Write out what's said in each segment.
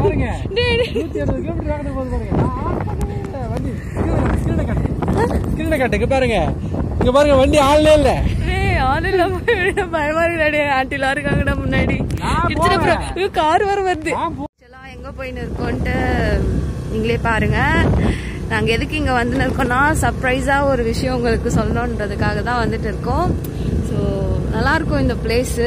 பாருங்க டேய், டேய். நூத்தி அறுபது கிலோமீட்டர் வேகத்துக்கு போகுது பாருங்க நான் ஆன் பண்ணவே வண்டி ஸ்கிரீனை காட்டு ஸ்கிரீனை காட்டு இங்க பாருங்க இங்க பாருங்க வண்டி ஆள்லே இல்ல டேய், ஆள் இல்லாம விட பயமா இருக்குடா டேய். ஆண்டிலாம் இருக்காங்கடா முன்னாடி நான் இத்தனை போறேன். ப்ரோ- ஐயோ, கார் வர வருது நான் போ- ஆக்சுவலாக எங்கே போயின்னு இருக்கோன்ட்டு நீங்களே பாருங்க நாங்கள் எதுக்கு இங்கே வந்து இருக்கோம்னா சர்ப்ரைஸாக ஒரு விஷயம் உங்களுக்கு சொல்லணுன்றதுக்காக தான் வந்துட்டு இருக்கோம் ஸோ நல்லாயிருக்கும் இந்த place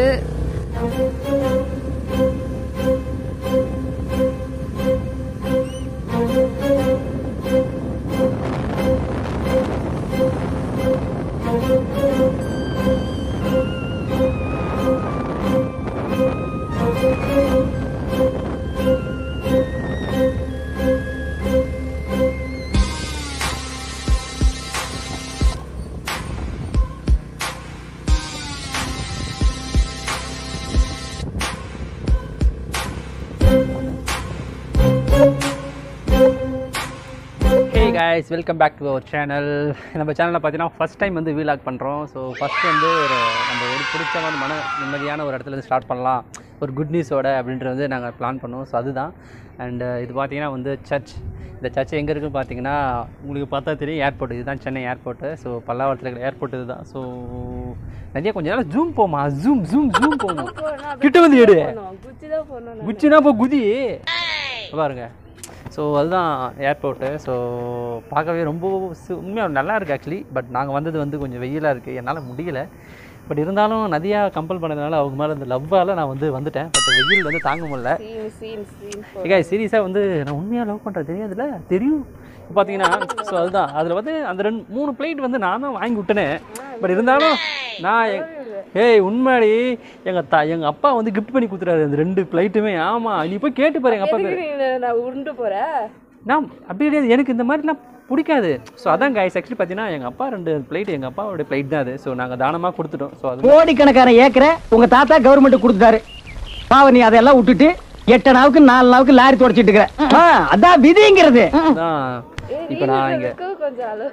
hey guys welcome back to our channel நம்ம சேனலில் பார்த்தீங்கன்னா ஃபஸ்ட் டைம் வந்து வீலாக் பண்ணுறோம் ஸோ ஃபஸ்ட் வந்து ஒரு நம்ம ஒரு பிடிச்சமான மன நிம்மதியான ஒரு இடத்துல இருந்து ஸ்டார்ட் பண்ணலாம் ஒரு குட் நியூஸோட அப்படின்றது வந்து நாங்கள் பிளான் பண்ணோம் ஸோ அதுதான் அண்ட் இது பார்த்தீங்கன்னா வந்து சர்ச் இந்த சர்ச் எங்கே இருக்குன்னு பார்த்தீங்கன்னா உங்களுக்கு பார்த்தா தெரியும் ஏர்போர்ட் இதுதான் சென்னை ஏர்போர்ட்டு ஸோ பல்லாவரத்தில் இருக்கிற ஏர்போர்ட் இதுதான் ஸோ நிறைய கொஞ்ச நேரம் ஜூம் போமா ஜூம் ஜூம் ஜூம் போகும் கிட்ட வந்து எடு குச்சி தான் போனோம் குச்சினா இப்போ குதி பாருங்க ஸோ அதுதான் ஏர்போர்ட்டு ஸோ பார்க்கவே ரொம்ப சு- உண்மையாக நல்லா இருக்குது ஆக்சுவலி பட் நாங்கள் வந்தது வந்து கொஞ்சம் வெயிலாக இருக்குது என்னால் முடியல பட் இருந்தாலும் நதியாக கம்பல் பண்ணதுனால அவங்க மேலே இந்த லவ்வால் நான் வந்து வந்துட்டேன் பட் வெயில் வந்து தாங்க முடியல சீன் சீன் சீன் ஏகா சீரியஸாக வந்து நான் உண்மையாக லவ் பண்ணுறேன் தெரியாதுல்ல தெரியும் இப்போ பார்த்தீங்கன்னா ஸோ அதுதான் அதில் வந்து அந்த ரெண்டு மூணு பிளேட் வந்து நான் தான் வாங்கி விட்டேனே பட் இருந்தாலும் நான் எ- ஏய் உண்மையாடி எங்கள் தா எங்கள் அப்பா வந்து கிஃப்ட் பண்ணி கொடுத்துறாரு அந்த ரெண்டு பிளைட்டுமே ஆமாம் நீ போய் கேட்டு பாரு எங்கள் அப்பா பேர் நான் உருண்டு போகிறேன் நான் அப்படி கிடையாது எனக்கு இந்த மாதிரிலாம் பிடிக்காது ஸோ அதான் கைஸ் ஆக்சுவலி பார்த்தீங்கன்னா எங்கள் அப்பா ரெண்டு பிளேட் எங்கள் அப்பாவோட பிளேட் தான் அது ஸோ நாங்கள் தானமாக கொடுத்துட்டோம் ஸோ அது கோடிக்கணக்கான ஏக்கரை உங்க தாத்தா கவர்மெண்ட் கொடுத்தாரு பாவ நீ அதெல்லாம் விட்டுட்டு எட்டு நாவுக்கு நாலு நாவுக்கு லாரி தொடச்சிட்டு இருக்கிற ஆ, அதான் விதிங்கிறது தான் இப்போ நான் இங்கே கொஞ்சம் அளவு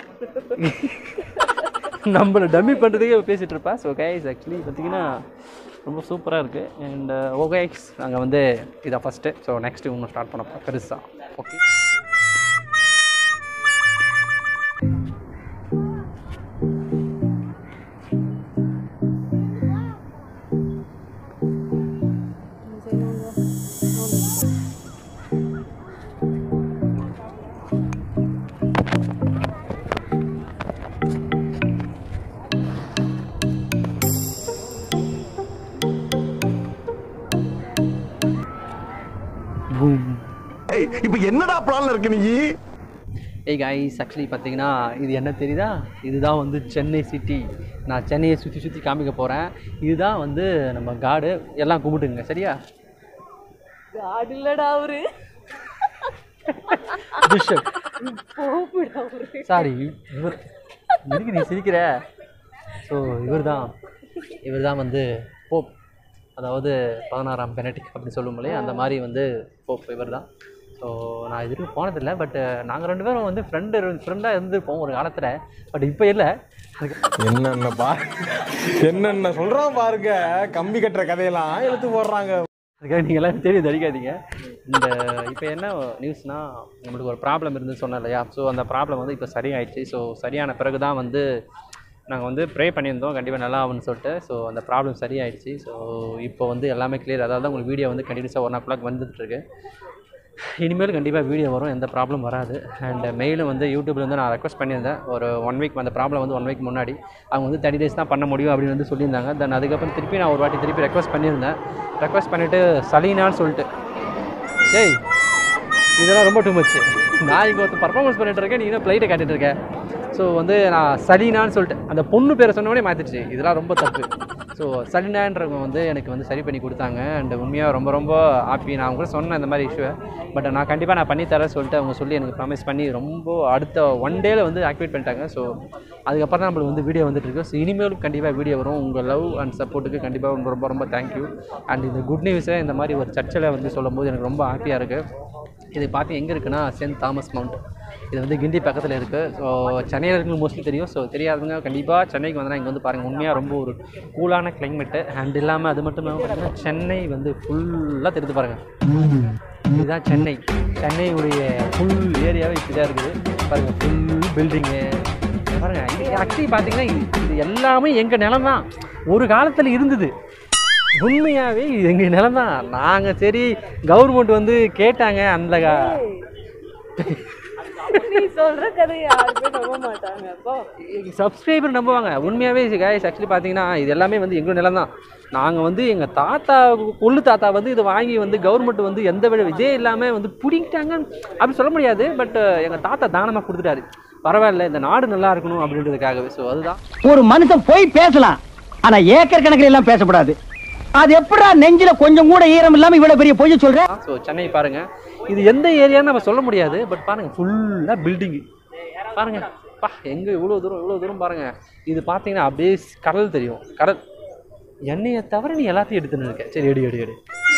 நம்மளை டம்மி பண்ணுறதுக்கே பேசிகிட்டு இருப்பா ஸோ கைஸ் ஆக்சுவலி பார்த்தீங்கன்னா ரொம்ப சூப்பராக இருக்குது அண்ட் ஓகேஸ் நாங்கள் வந்து இதான் ஃபஸ்ட்டு ஸோ நெக்ஸ்ட்டு இன்னும் ஸ்டார்ட் பண்ண பெருசா ஓகே இப்ப என்னடா பிளான்ல இருக்கு நீ ஏய் கைஸ் ஆக்சுவலி பார்த்தீங்கன்னா இது என்ன தெரியுதா இதுதான் வந்து சென்னை சிட்டி நான் சென்னையை சுற்றி சுற்றி காமிக்க போகிறேன் இதுதான் வந்து நம்ம காடு எல்லாம் கும்பிட்டுங்க சரியா காடு இல்லடா அவரு பிஷப் போப்புடா அவரு சாரி இவர் எதுக்கு நீ சிரிக்கிற ஸோ இவர் தான் இவர் தான் வந்து போப் அதாவது பதினாறாம் பெனடிக் அப்படின்னு சொல்லும் இல்லையா அந்த மாதிரி வந்து போப் இவர் தான் ஸோ நான் இது வரைக்கும் போனதில்லை பட் நாங்கள் ரெண்டு பேரும் வந்து ஃப்ரெண்டு ஃப்ரெண்டாக இருந்திருப்போம் ஒரு காலத்தில் பட் இப்போ இல்லை அதுக்கு என்னென்ன பா என்னென்ன சொல்றான் பாருங்க கம்பி கட்டுற கதையெல்லாம் எடுத்து போடுறாங்க அதுக்காக நீங்கள் எல்லாம் தேடி தடிக்காதீங்க இந்த இப்போ என்ன நியூஸ்னால் நம்மளுக்கு ஒரு ப்ராப்ளம் இருந்து சொன்னேன் இல்லையா ஸோ அந்த ப்ராப்ளம் வந்து இப்போ சரியாயிடுச்சு ஸோ சரியான பிறகு தான் வந்து நாங்கள் வந்து ப்ரே பண்ணியிருந்தோம் கண்டிப்பாக நல்லா ஆகும்னு சொல்லிட்டு ஸோ அந்த ப்ராப்ளம் சரியாயிடுச்சு ஸோ இப்போ வந்து எல்லாமே கிளியர் அதாவது உங்களுக்கு வீடியோ வந்து கண்டினியூஸாக ஒன் ஓ கிளாக் வந்துட்டுருக்கு இனிமேல் கண்டிப்பாக வீடியோ வரும் எந்த ப்ராப்ளம் வராது அண்ட் மெயிலும் வந்து யூடியூப்ல வந்து நான் ரெக்வஸ்ட் பண்ணியிருந்தேன் ஒரு ஒன் வீக் அந்த ப்ராப்ளம் வந்து ஒன் வீக் முன்னாடி அவங்க வந்து தேர்ட்டி டேஸ் தான் பண்ண முடியும் அப்படின்னு வந்து சொல்லியிருந்தாங்க தென் அதுக்கப்புறம் திருப்பி நான் ஒரு வாட்டி திருப்பி ரெக்வஸ்ட் பண்ணியிருந்தேன் ரெக்வஸ்ட் பண்ணிவிட்டு சலீனான்னு சொல்லிட்டு டேய் இதெல்லாம் ரொம்ப டூ மச் நான் இங்கே ஒருத்தர் பர்ஃபார்மன்ஸ் பண்ணிட்டு இருக்கேன் நீ இன்னும் ஃப்ளைட்டை காட்டிட்டு இருக்க ஸோ வந்து நான் சலீனான்னு சொல்லிட்டு அந்த பொண்ணு பேரை சொன்னோடனே மாற்றிடுச்சு இதெல்லாம் ரொம்ப தப்பு ஸோ சலீனான்றவங்க வந்து எனக்கு வந்து சரி பண்ணி கொடுத்தாங்க அண்ட் உண்மையாக ரொம்ப ரொம்ப ஹாப்பி நான் அவங்க கூட சொன்னேன் இந்த மாதிரி இஷ்யூவை பட் நான் கண்டிப்பாக நான் பண்ணி தரேன் சொல்லிட்டு அவங்க சொல்லி எனக்கு ப்ராமிஸ் பண்ணி ரொம்ப அடுத்த ஒன் டேல வந்து ஆக்டிவேட் பண்ணிட்டாங்க ஸோ அதுக்கப்புறம் தான் நம்மளுக்கு வந்து வீடியோ வந்துட்டு இருக்கு ஸோ இனிமேலும் கண்டிப்பாக வீடியோ வரும் உங்கள் லவ் அண்ட் சப்போர்ட்டுக்கு கண்டிப்பாக ரொம்ப ரொம்ப ரொம்ப தேங்க்யூ அண்ட் இந்த குட் நியூஸை இந்த மாதிரி ஒரு சர்ச்சில் வந்து சொல்லும்போது எனக்கு ரொம்ப ஹாப்பியாக இருக்குது இது பார்த்து எங்கே இருக்குன்னா சென்ட் தாமஸ் மவுண்ட் இது வந்து கிண்டி பக்கத்தில் இருக்குது ஸோ சென்னையில் இருக்கிறவங்க மோஸ்ட்லி தெரியும் ஸோ தெரியாதவங்க கண்டிப்பாக சென்னைக்கு வந்தனா இங்கே வந்து பாருங்கள் உண்மையாக ரொம்ப ஒரு கூலான கிளைமேட்டு அண்ட் இல்லாமல் அது மட்டும் இல்லாமல் பார்த்தீங்கன்னா சென்னை வந்து ஃபுல்லாக தெரிந்து பாருங்கள் இதுதான் சென்னை சென்னையுடைய ஃபுல் ஏரியாவே இப்படி தான் இருக்குது பாருங்கள் ஃபுல் பில்டிங்கு பாருங்க இது ஆக்சுவலி பார்த்தீங்கன்னா இது- இது எல்லாமே எங்கள் நிலம் தான் ஒரு காலத்தில் இருந்தது உண்மையாகவே இது எங்கள் நிலம் தான் நாங்கள் சரி கவர்மெண்ட் வந்து கேட்டாங்க அந்த கா- நீ சொல்ற கதை யாருமே நம்ப மாட்டாங்க அப்போ சப்ஸ்கிரைபர் நம்புவாங்க உண்மையாகவே கைஸ் ஆக்சுவலி பார்த்தீங்கன்னா இது எல்லாமே வந்து எங்கள் நிலம் தான் நாங்கள் வந்து எங்கள் தாத்தா கொள்ளு தாத்தா வந்து இதை வாங்கி வந்து கவர்மெண்ட் வந்து எந்த விட இதே இல்லாமல் வந்து பிடிங்கிட்டாங்க அப்படி சொல்ல முடியாது பட் எங்கள் தாத்தா தானமாக கொடுத்துட்டாரு பரவாயில்ல இந்த நாடு நல்லா இருக்கணும் அப்படின்றதுக்காகவே ஸோ அதுதான் ஒரு மனுஷன் போய் பேசலாம் ஆனா ஏக்கர் கணக்கில் எல்லாம் பேசக்கூடாது அது எப்படா நெஞ்சில கொஞ்சம் கூட ஈரம் இல்லாம இவ்வளவு பெரிய பொய்ய சொல்ற ஸோ சென்னை பாருங்க இது எந்த ஏரியான்னு நம்ம சொல்ல முடியாது பட் பாருங்க ஃபுல்லாக பில்டிங்கு பாருங்க பா எங்கே இவ்வளோ தூரம் இவ்வளோ தூரம் பாருங்க இது பார்த்தீங்கன்னா அப்படியே கடல் தெரியும் கடல் என்னையை தவிர நீ எல்லாத்தையும் எடுத்துன்னு இருக்க சரி எடு எடு எடு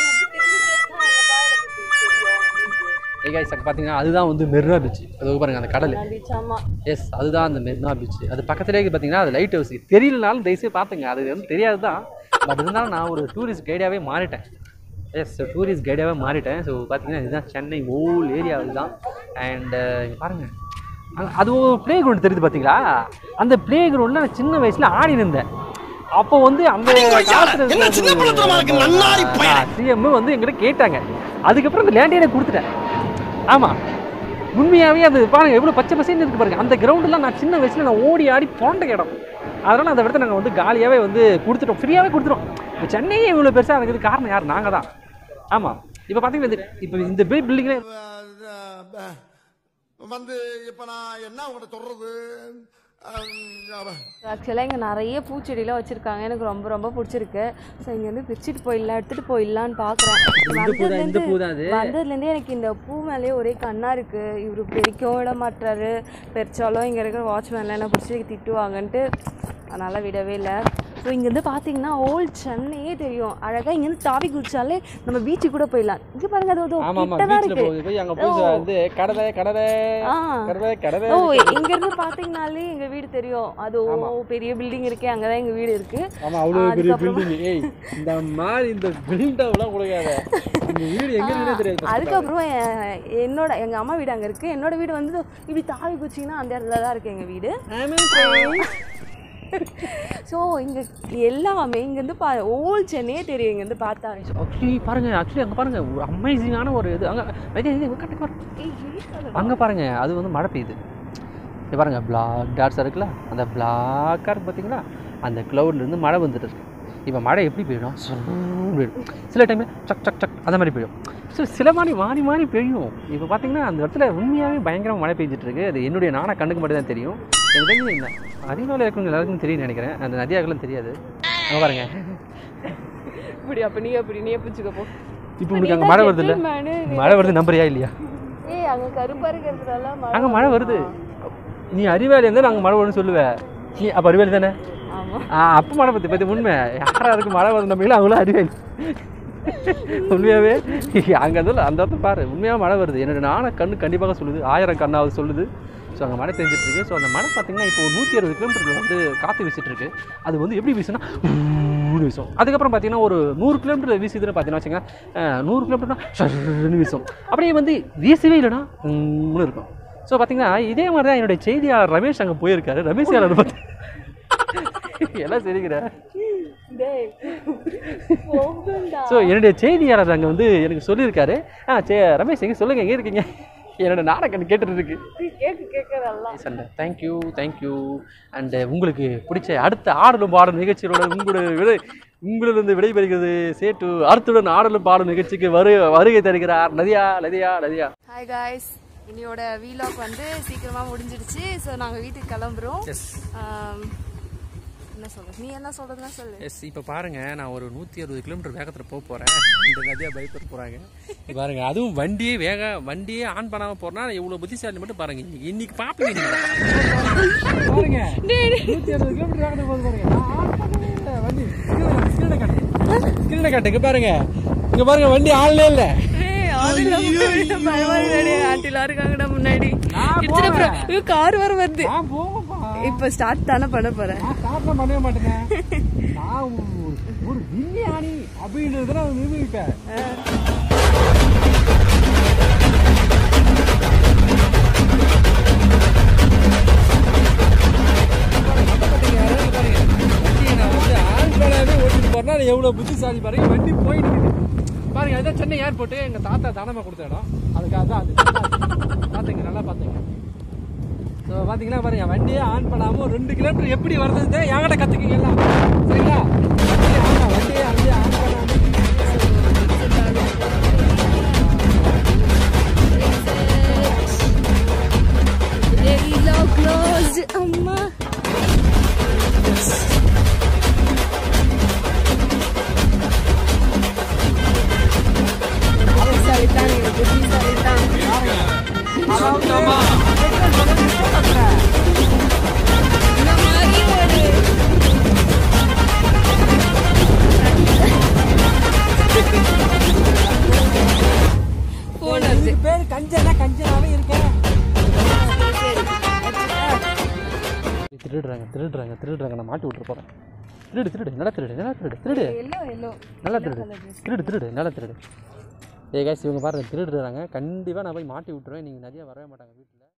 கைஸ் பார்த்தீங்கன்னா அதுதான் வந்து மெரினா பீச் அது பாருங்க அந்த கடல் ஆமா எஸ் அதுதான் அந்த மெரினா பீச் அது பக்கத்துலேயே பார்த்தீங்கன்னா அது லைட் ஹவுஸ் தெரியலனாலும் தயவுசெய்து பார்த்துங்க அது வந்து தெரியாது தான் பட் இருந்தாலும் நான் ஒரு டூரிஸ்ட் கைடாகவே மாறிட்டேன் எஸ் டூரிஸ்ட் கைடாகவே மாறிட்டேன் ஸோ பார்த்தீங்கன்னா இதுதான் சென்னை ஹோல் ஏரியா இதுதான் அண்டு பாருங்கள் அங்க- அது ஒரு ப்ளே கிரவுண்ட் தெரியுது பார்த்தீங்களா அந்த ப்ளே கிரவுண்டில் நான் சின்ன வயசில் ஆடி இருந்தேன் அப்போ வந்து அந்த சிஎம் வந்து எங்கிட்ட கேட்டாங்க அதுக்கப்புறம் அந்த லேண்டே எனக்கு கொடுத்துட்டேன் ஆமாம் உண்மையாகவே அது பாருங்க எவ்வளோ பச்சை பசேன்னு இருக்கு பாருங்க அந்த கிரவுண்டெலாம் நான் சின்ன வயசில் நான் ஓடி ஆடி போண்ட இடம் அதனால் அந்த இடத்த நாங்கள் வந்து காலியாகவே வந்து கொடுத்துட்டோம் ஃப்ரீயாகவே கொடுத்துட்டோம் இப்போ சென்னையே இவ்வளோ பெருசாக இருக்கிறது காரணம் யார் நாங்கள் தான் ஆமாம் இப்போ பார்த்தீங்கன்னா இது இப்போ இந்த பில்டிங்கில் வந்து இப்ப நான் என்ன உங்கள்கிட்ட சொல்றது அஹ், ஆக்சுவலாக இங்கே நிறைய பூச்செடிலாம் வச்சுருக்காங்க எனக்கு ரொம்ப ரொம்ப பிடிச்சிருக்கு ஸோ இங்கேருந்து பிரிச்சுட்டு போயிடலாம் எடுத்துகிட்டு போயிடலான்னு பார்க்குறேன் இந்த பூ தான், இந்த பூ தான் அது. வந்ததுலேருந்தே எனக்கு இந்த பூ மேலேயே ஒரே கண்ணாக இருக்குது இவர் பெருக்கவும் விட மாட்டாரு பெருச்சாலும் இங்கே இருக்கிற வாட்ச்மேன்லாம் என்ன பிடிச்சி திட்டுவாங்கன்ட்டு அதனால் விடவே இல்லை ஸோ இங்கேருந்து பார்த்தீங்கன்னா ஓல்ட் சென்னையே தெரியும் அழகாக இங்கேருந்து தாவி குதிச்சாலே நம்ம பீச்சுக்கு கூட போயிடலாம் இங்கே பாருங்க அது ஆமாம் ஆமாம் கிட்ட தான் பீச்சில் போகுது இருக்கு போய் அங்கே போய் ஓ. வந்து கடலை கடலை ஆ. கடலை கடலை ஓ இங்க இருந்து பாத்தீங்கனாலே எங்க வீடு தெரியும் அது ஓ பெரிய பில்டிங் இருக்கே அங்கதான் எங்க வீடு இருக்கு ஆமாம் அவ்வளோ பெரிய அதுக்கப்புறமா- பில்டிங் ஏய் இந்த மாதிரி இந்த பில்டப்லாம் கொடுக்காத இந்த வீடு எங்கே இருக்குன்னே தெரியாது first. அதுக்கப்புறம் எ- என்னோட எங்க அம்மா வீடு அங்க இருக்கு என்னோட வீடு வந்து இப்படி தாவி குச்சிங்கன்னா அந்த இடத்துல தான் இருக்கு எங்க வீடு ஸோ இங்க எல்லாமே இங்க இருந்து பா ஓல் சென்னையே தெரியும் இங்க இருந்து பார்த்தா ஆக்சுவலி பாருங்க ஆக்சுவலி அங்கே பாருங்க ஒரு அமேசிங்கான ஒரு இது அங்கே அங்கே பாருங்க அது வந்து மழை பெய்யுது இங்க பாருங்க பிளாக் டாட்ஸ் இருக்குல்ல அந்த பிளாக்காக இருக்கு பார்த்தீங்களா அந்த cloudல-இருந்து மழை வந்துட்டு இருக்கு இப்போ மழை எப்படி பெய்யும் சுருன்னு பெய்யும் சில டைமில் சக் சக் சக் அந்த மாதிரி பெய்யும் ஸோ சில மாதிரி மாறி மாறி பெய்யும் இப்போ பார்த்தீங்கன்னா அந்த இடத்துல உண்மையாகவே பயங்கரமாக மழை பெய்ஞ்சிட்டு இருக்கு அது என்னுடைய நானா கண்ணுக்கு மட்டும் தான் தெரியும் எனக்கு தெரிஞ்சு இந்த அறிவாளர் இருக்கவங்க எல்லாருக்கும் தெரியும் நினைக்கிறேன் அந்த நதியாகலாம் தெரியாது அங்கே பாருங்க இப்படி அப்ப நீ அப்படி நீ பிடிச்சிக்க போ இப்போ உங்களுக்கு அங்கே மழை வருது இல்லை மழை வருது நம்புறியா இல்லையா ஏய் அங்க கருப்பா இருக்கிறதுனால மழை அங்கே மழை வருது நீ அறிவாளி இருந்தால் நாங்கள் மழை வரும்னு சொல்லுவேன் நீ அப்போ அறிவாளி தானே ஆமா ஆ அப்போ மழை பற்றி பற்றி உண்மை யாரா இருக்கு மழை வருது நம்பிக்கலாம் அவங்களும் அறிவாளி உண்மையாகவே அங்கே இருந்தாலும் அந்த இடத்துல பாரு உண்மையாக மழை வருது என்னோட நான கண்ணு கண்டிப்பாக சொல்லுது ஆயிரம் கண்ணாவது சொல்லுது ஸோ அங்கே மழை பெஞ்சிட்டு இருக்கு ஸோ அந்த மழை பார்த்தீங்கன்னா இப்போ ஒரு நூற்றி அறுபது கிலோமீட்டர் வந்து காற்று வீசிட்டு இருக்கு அது வந்து எப்படி வீசுனா ஊன்னு வீசும் அதுக்கப்புறம் பார்த்தீங்கன்னா ஒரு நூறு கிலோமீட்டர் வீசுதுன்னு பார்த்தீங்கன்னா வச்சுங்க நூறு கிலோமீட்டர்னா ஷர்ன்னு வீசும் அப்படியே வந்து வீசவே இல்லைனா உம்னு இருக்கும் ஸோ பார்த்தீங்கன்னா இதே மாதிரி தான் என்னுடைய செய்தியாளர் ரமேஷ் அங்கே போயிருக்காரு ரமேஷ் யாரோட பார்த்து எல்லாம் சரிங்கிற டேய் போகும்டா ஸோ என்னுடைய செய்தியாளர் அங்கே வந்து எனக்கு சொல்லியிருக்காரு ஆ சே ரமேஷ் எங்கே சொல்லுங்கள் எங்கே இருக்கீங்க என்னோட நாடகம் கேட்டுட்டு இருக்கு கேக்கு கேட்கறதெல்லாம் சண்டை தேங்க்யூ தேங்க்யூ அண்ட் உங்களுக்கு பிடிச்ச அடுத்த ஆடலும் பாடலும் நிகழ்ச்சியோட உங்களோட விடை உங்களிலிருந்து விடைபெறுகிறது சேட்டு அடுத்துடன் ஆடலும் பாடலும் நிகழ்ச்சிக்கு வரு வருகை தருகிறார் நதியா நதியா நதியா ஹாய் காய்ஸ் இன்னையோட வீலாக் வந்து சீக்கிரமா முடிஞ்சிடுச்சு ஸோ நாங்க வீட்டுக்கு கிளம்புறோம் எஸ் ஆம், என்ன சொல்ற நீ என்ன சொல்றதுன்னா சொல்லு எஸ் இப்போ பாருங்க நான் ஒரு நூற்றி அறுபது கிலோமீட்டர் வேகத்தில் போக போகிறேன் இந்த நதியா பைப்பர் போகிறாங்க பாருங்க அதுவும் வண்டியே வேக வண்டியே ஆன் பண்ணாமல் போறேன்னா எவ்வளோ புத்திசாலி மட்டும் பாருங்க இன்னைக்கு இன்னைக்கு பார்ப்பீங்க நீங்க பாருங்க நூற்றி அறுபது கிலோமீட்டர் வேகத்தில் போகுது பாருங்க நான் ஆன் பண்ணவே இல்லை வண்டி ஸ்கிரீனை காட்டு ஸ்கிரீனை காட்டு இங்க பாருங்க இங்க பாருங்க வண்டி ஆள்லே இல்லை ஏய் பரவாயில்ல ஆண்டிலாம் இருக்காங்கடா முன்னாடி இடிச்சிட போறேன் ஐயோ கார் வர வருது நான் போங்கப்பா இப்ப ஸ்டார்ட் தானே பண்ண போறேன் நான் ஸ்டார்ட்லாம் பண்ணவே மாட்டேனே நான் ஒரு- ஒரு விஞ்ஞானி அப்படின்றத நான் நிரூபிப்பேன் வண்டியை நான் வந்து ஆண்களாவே ஓட்டிட்டு போறேன்னா அது எவ்வளவு புத்திசாலி பாருங்க வண்டி போயிட்டு இருக்குது. பாருங்க அதுதான் சென்னை ஏர்போர்ட் எங்க தாத்தா தானமா கொடுத்த இடம் அதுக்காக தான் அது பாத்துங்க நல்லா பாத்துங்க ஸோ பார்த்தீங்கன்னா பாருங்க வண்டியே ஆன் பண்ணாம ஒரு ரெண்டு கிலோமீட்டர் எப்படி வருதுன்னு என்கிட்ட கற்றுக்கிங்க எல்லாம் சரிங்களா வண்டியை ஆமா வண்டியை அப்படியே ஆன் பண்ணாம Very low closed. அம்மா புத்திசாலித்தான் நீங்க புத்திசாலித்தான் இந்த மாதிரி ஒரு போன் வருது இதுக்கு பேர் கஞ்சனா கஞ்சனாவே இருக்கேன் திருடுறாங்க திருடுறாங்க திருடுறாங்க நான் மாட்டி விட்டுற போறேன் திருடு திருடு நல்லா திருடு நல்லா திருடு திருடு எல்லோ எல்லோ நல்லா திருடு திருடு திருடு நல்லா திருடு ஏ guys இவங்க பாருங்க திருடுறாங்க கண்டிப்பாக நான் போய் மாட்டி விட்டுருவேன் நீங்கள் நிறைய வரவே மாட்டாங்க வீட்டில்